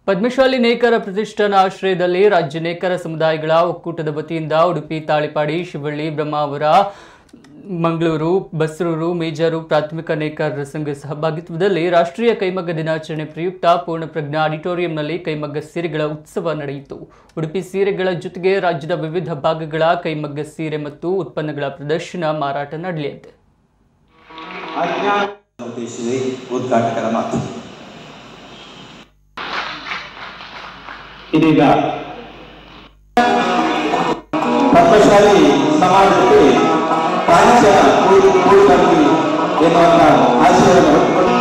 ಪದ್ಮಶಾಲಿ ನೇಕಾರ ಪ್ರತಿಷ್ಠಾನ ಆಶ್ರಯದಲ್ಲಿ ರಾಜ್ಯ ನೇಕಾರ ಸಮುದಾಯಗಳ ಒಕ್ಕೂಟದ ವತಿಯಿಂದ ಉಡುಪಿ ತಾಳಿಪಾಡಿ ಶಿವಳ್ಳಿ ಬ್ರಹ್ಮಾವರ ಮಂಗಳೂರು ಬಸ್ರೂರು ಮೇಜಾರು ಪ್ರಾಥಮಿಕ ನೇಕಾರರ ಸಂಘ ಸಹಭಾಗಿತ್ವದಲ್ಲಿ ರಾಷ್ಟ್ರೀಯ ಕೈಮಗ್ಗ ದಿನಾಚರಣೆ ಪ್ರಯುಕ್ತ ಪೂರ್ಣಪ್ರಜ್ಞಾ ಆಡಿಟೋರಿಯಂನಲ್ಲಿ ಕೈಮಗ್ಗ ಸೀರೆಗಳ ಉತ್ಸವ ನಡೆಯಿತು ಉಡುಪಿ ಸೀರೆಗಳ ಜೊತೆಗೆ ರಾಜ್ಯದ ವಿವಿಧ ಭಾಗಗಳ ಕೈಮಗ್ಗ ಸೀರೆ ಮತ್ತು ಉತ್ಪನ್ನಗಳ ಪ್ರದರ್ಶನ ಮಾರಾಟ ನಡೆಯಲಿದೆ ಅಜ್ಞಾನ ಉದ್ದೇಶಿಸಿ ಉದ್ಘಾಟಕರ ಮಾತು ಇದೀಗ ಪದ್ಮಶಾಲಿ ಸಮಾಜಕ್ಕೆ ಪಾಂಚ ಕೂಡಿಬರಲಿ ಎನ್ನುವಂತ ಆಶಯವನ್ನು ಹೊತ್ತುಕೊಂಡು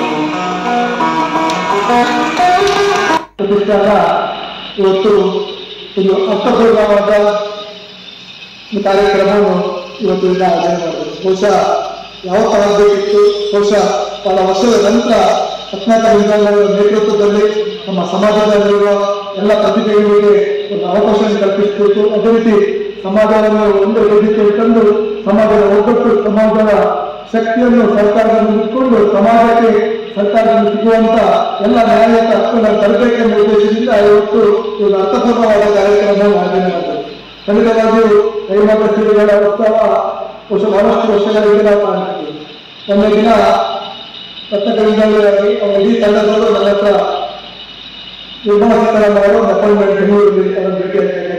ಪ್ರತಿಷ್ಠಾನ ಇವತ್ತು ಒಂದು ಅರ್ಥಪೂರ್ಣವಾದ ಒಂದು ಕಾರ್ಯಕ್ರಮವನ್ನು ಇವತ್ತು ಇಲ್ಲಿ ಆಯೋಜನೆ ಮಾಡಿದ್ರು ಬಹುಶಃ ಯಾವ ತರ ಬೇಕಿತ್ತು ಬಹುಶಃ ಬಹಳ ವರ್ಷದ ನಂತರ ರತ್ನಾಕರ ವಿಜ್ಞಾನಗಳ ನೇತೃತ್ವದಲ್ಲಿ ನಮ್ಮ ಸಮಾಜದಲ್ಲಿರುವ ಎಲ್ಲ ಪ್ರತಿಭೆಗಳಿಗೆ ಒಂದು ಅವಕಾಶ ಕಲ್ಪಿಸಬೇಕು ಅದೇ ರೀತಿ ಸಮಾಜವನ್ನು ಒಂದು ವೇದಿಕೆಯಲ್ಲಿ ತಂದು ಸಮಾಜದ ಒಗ್ಗಟ್ಟು ಸಮಾಜದ ಶಕ್ತಿಯನ್ನು ಸರ್ಕಾರದಲ್ಲಿ ಇಟ್ಕೊಂಡು ಸಮಾಜಕ್ಕೆ ಸರ್ಕಾರದಿಂದ ಸಿಗುವಂತ ಎಲ್ಲ ನ್ಯಾಯಯುತ ಹಕ್ಕನ್ನು ತರಬೇಕೆಂಬ ಉದ್ದೇಶದಿಂದ ಇವತ್ತು ಒಂದು ಅರ್ಥಪೂರ್ಣವಾದ ಕಾರ್ಯಕ್ರಮವನ್ನು ಆಯೋಜನೆ ಮಾಡಿದ್ದಾರೆ ಖಂಡಿತವಾಗಿಯೂ ಕೈಮಗ್ಗ ಸೀರೆಗಳ ಉತ್ಸವ ಬಹುಶಃ ಬಹಳಷ್ಟು ವರ್ಷಗಳಿಂದ ನಾವು ಕಾಣ್ತೀವಿ ಒಂದೇ ದಿನ ರತ್ನಕರಿಂದಾಗಿ ಅವರ ಇಡೀ ತಂಡದವರು ನನ್ನ ಹತ್ರ ನಿರ್ಮಲಾ ಸೀತಾರಾಮನ್ ಅವರು ಒಂದು ಅಪಾಯಿಂಟ್ಮೆಂಟ್ ಬೆಂಗಳೂರಲ್ಲಿ ಅವರ ಭೇಟಿಯಾಗಿದ್ದಾರೆ